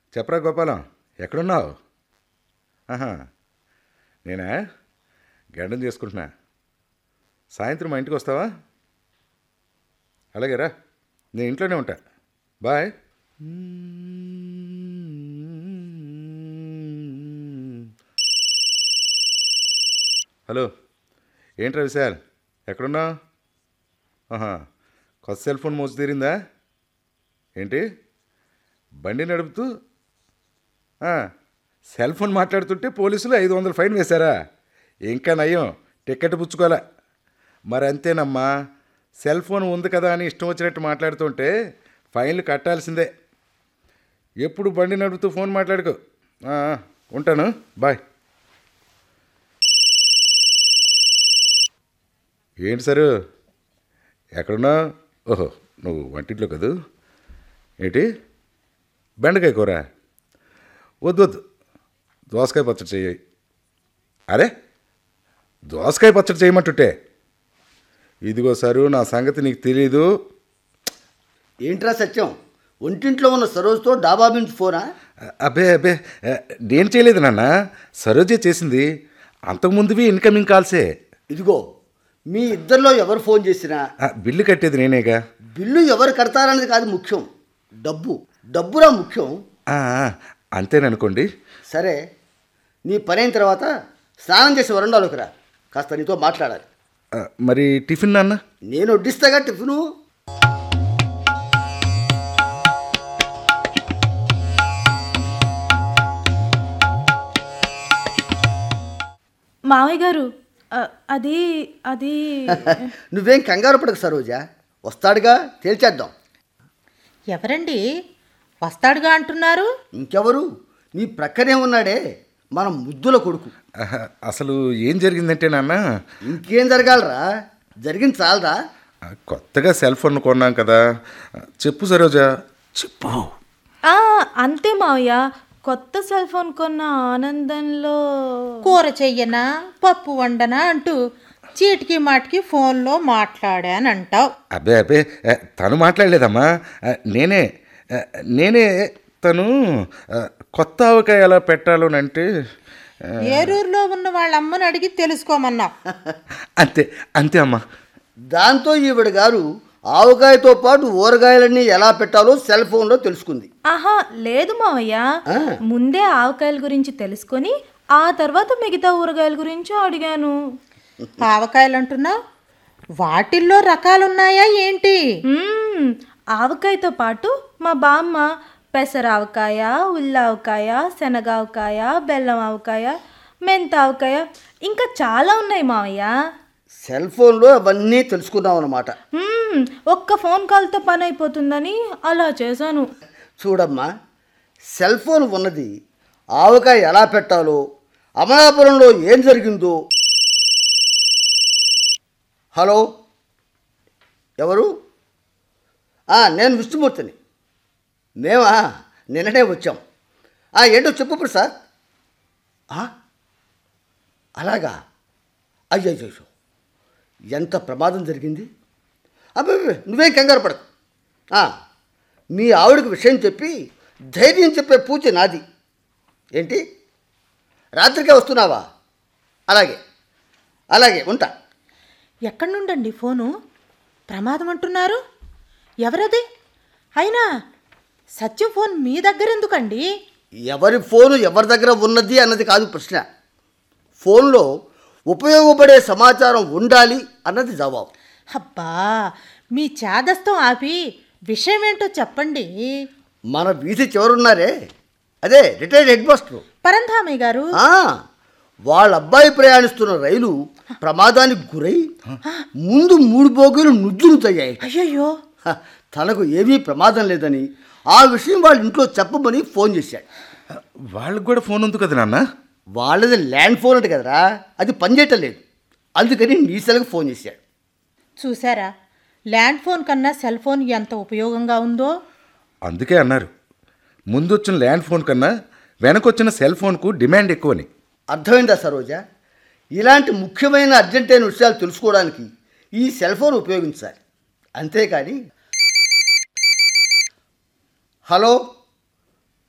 చెప్పరా గోపాలం ఎక్కడున్నావు ఆహా నేనా గండం చేసుకుంటున్నా సాయంత్రం మా ఇంటికి వస్తావా అలాగే రా నేను ఇంట్లోనే ఉంటా బాయ్ హలో ఏంట్రా విశాల్ ఎక్కడున్నావు ఆహా కొత్త సెల్ ఫోన్ మోసి తీరిందా ఏంటి బండి నడుపుతూ ఆ, సెల్ ఫోన్ మాట్లాడుతుంటే పోలీసులు ఐదు వందలు ఫైన్ వేశారా ఇంకా నయం టికెట్ పుచ్చుకోలే మరి అంతేనమ్మా సెల్ ఫోన్ ఉంది కదా అని ఇష్టం వచ్చినట్టు మాట్లాడుతుంటే ఫైన్లు కట్టాల్సిందే ఎప్పుడు బండి నడుపుతూ ఫోన్ మాట్లాడుకో ఆ, ఆ, ఉంటాను బాయ్ ఏంటి సారు ఎక్కడున్నావు ఓహో నువ్వు వంటింట్లో కదూ ఏంటి బెండకాయ కూర వద్దు వద్దు దోసకాయ పచ్చడి చెయ్యి అరే దోసకాయ పచ్చడి చేయమంటుంటే ఇదిగో సారు నా సంగతి నీకు తెలీదు ఏంట్రా సత్యం ఒంటింట్లో ఉన్న సరోజ్తో డాబా నుంచి ఫోనా అబ్బే అబ్బే ఆ, నేను చేయలేదు నాన్న సరోజే చేసింది అంతకుముందువి ఇన్కమింగ్ కాల్సే ఇదిగో మీ ఇద్దరిలో ఎవరు ఫోన్ చేసినా ఆ, బిల్లు కట్టేది నేనేగా బిల్లు ఎవరు కడతారనేది కాదు ముఖ్యం డబ్బు డబ్బురా ముఖ్యం ఆ, ఆ, అంతేననుకోండి సరే నీ పని అయిన తర్వాత స్నానం చేసి వరండాలోకి రా కాస్త నీతో మాట్లాడాలి ఆ, మరి టిఫిన్ నాన్న నేను వడ్డిస్తాగా టిఫిను మావయ్య గారు అ, అది అది నువ్వేం కంగారు పడకు సరోజా వస్తాడుగా తేల్చేద్దాం ఎవరండి వస్తాడుగా అంటున్నారు ఇంకెవరు నీ ప్రక్కనే ఉన్నాడే మన ముద్దుల కొడుకు ఆహా, అసలు ఏం జరిగిందంటే నాన్న ఇంకేం జరగాలరా జరిగింది చాలరా ఆ, కొత్తగా సెల్ ఫోన్ కొన్నాం కదా ఆ, చెప్పు సరోజా చెప్పు ఆ, అంతే మావయ్య కొత్త సెల్ ఫోన్ కొన్న ఆనందంలో కూర చెయ్యనా పప్పు వండనా అంటూ చీటికి మాటికి ఫోన్లో మాట్లాడానంటావు అబ్బే అబ్బే ఆ, తను మాట్లాడలేదమ్మా ఆ, నేనే ఆ, నేనే తను ఆ, కొత్త ఆవకాయ ఎలా పెట్టాలోనంటే ఆ, ఏరూరులో ఉన్న వాళ్ళ అమ్మని అడిగి తెలుసుకోమన్నావు అంతే అంతే అమ్మా దాంతో ఈవిడ గారు ఆవకాయతో పాటు ఊరగాయలన్నీ ఎలా పెట్టాలో సెల్ ఫోన్లో తెలుసుకుంది ఆహా లేదు మావయ్య ఆ. ముందే ఆవకాయల గురించి తెలుసుకొని ఆ తర్వాత మిగతా ఊరగాయల గురించి అడిగాను ఆవకాయలు అంటున్నావు వాటిల్లో రకాలున్నాయా ఏంటి మ్మ్, ఆవకాయతో పాటు మా బామ్మ పెసరావకాయ ఉల్లావకాయ శనగావకాయ బెల్లం ఆవకాయ మెంత ఆవకాయ ఇంకా చాలా ఉన్నాయి మావయ్య సెల్ ఫోన్లో అవన్నీ తెలుసుకున్నాం అన్నమాట మ్మ్, ఒక్క ఫోన్ కాల్తో పని అయిపోతుందని అలా చేశాను చూడమ్మా సెల్ ఫోన్ ఉన్నది ఆవకాయ ఎలా పెట్టాలో అమలాపురంలో ఏం జరిగిందో హలో ఎవరు ఆ, నేను విష్ణుమూర్తిని మేమా నిన్ననే వచ్చాం ఆ, ఏంటో చెప్పు ఇప్పుడు సార్ ఆ? అలాగా అయ్యయ్యో ఎంత ప్రమాదం జరిగింది అబ్బాయి నువ్వేం కంగారు పడకు ఆ, మీ ఆవిడకి విషయం చెప్పి ధైర్యం చెప్పే పూచి నాది ఏంటి రాత్రికే వస్తున్నావా అలాగే అలాగే ఉంటా ఎక్కడి నుండండి ఫోను ప్రమాదం అంటున్నారు ఎవరది అయినా సత్యం ఫోన్ మీ దగ్గర ఎందుకండి ఎవరి ఫోను ఎవరి దగ్గర ఉన్నది అన్నది కాదు ప్రశ్న ఫోన్లో ఉపయోగపడే సమాచారం ఉండాలి అన్నది జవాబు అబ్బా మీ చేదస్తం ఆపి విషయం ఏంటో చెప్పండి మన వీధి చివరున్నారే అదే రిటైర్డ్ హెడ్ మాస్టర్ పరంధామయ్య గారు ఆ, వాళ్ళ అబ్బాయి ప్రయాణిస్తున్న రైలు ప్రమాదానికి గురై ముందు మూడు బోగీలు నుజ్జునుతయ్యాయి అయ్యయ్యో హ, తనకు ఏమీ ప్రమాదం లేదని ఆ విషయం వాళ్ళ ఇంట్లో చెప్పమని ఫోన్ చేశాడు వాళ్ళకి కూడా ఫోన్ ఉంది కదా నాన్న వాళ్ళది ల్యాండ్ ఫోన్ అంటే కదరా అది పనిచేయటం లేదు అందుకని నీ సెలకు ఫోన్ చేశాడు చూసారా ల్యాండ్ ఫోన్ కన్నా సెల్ ఫోన్ ఎంత ఉపయోగంగా ఉందో అందుకే అన్నారు ముందొచ్చిన ల్యాండ్ ఫోన్ కన్నా వెనకొచ్చిన సెల్ ఫోన్కు డిమాండ్ ఎక్కువని అర్థమైందా సరోజ ఇలాంటి ముఖ్యమైన అర్జెంటైన విషయాలు తెలుసుకోవడానికి ఈ సెల్ ఫోన్ ఉపయోగించాలి అంతేకాని హలో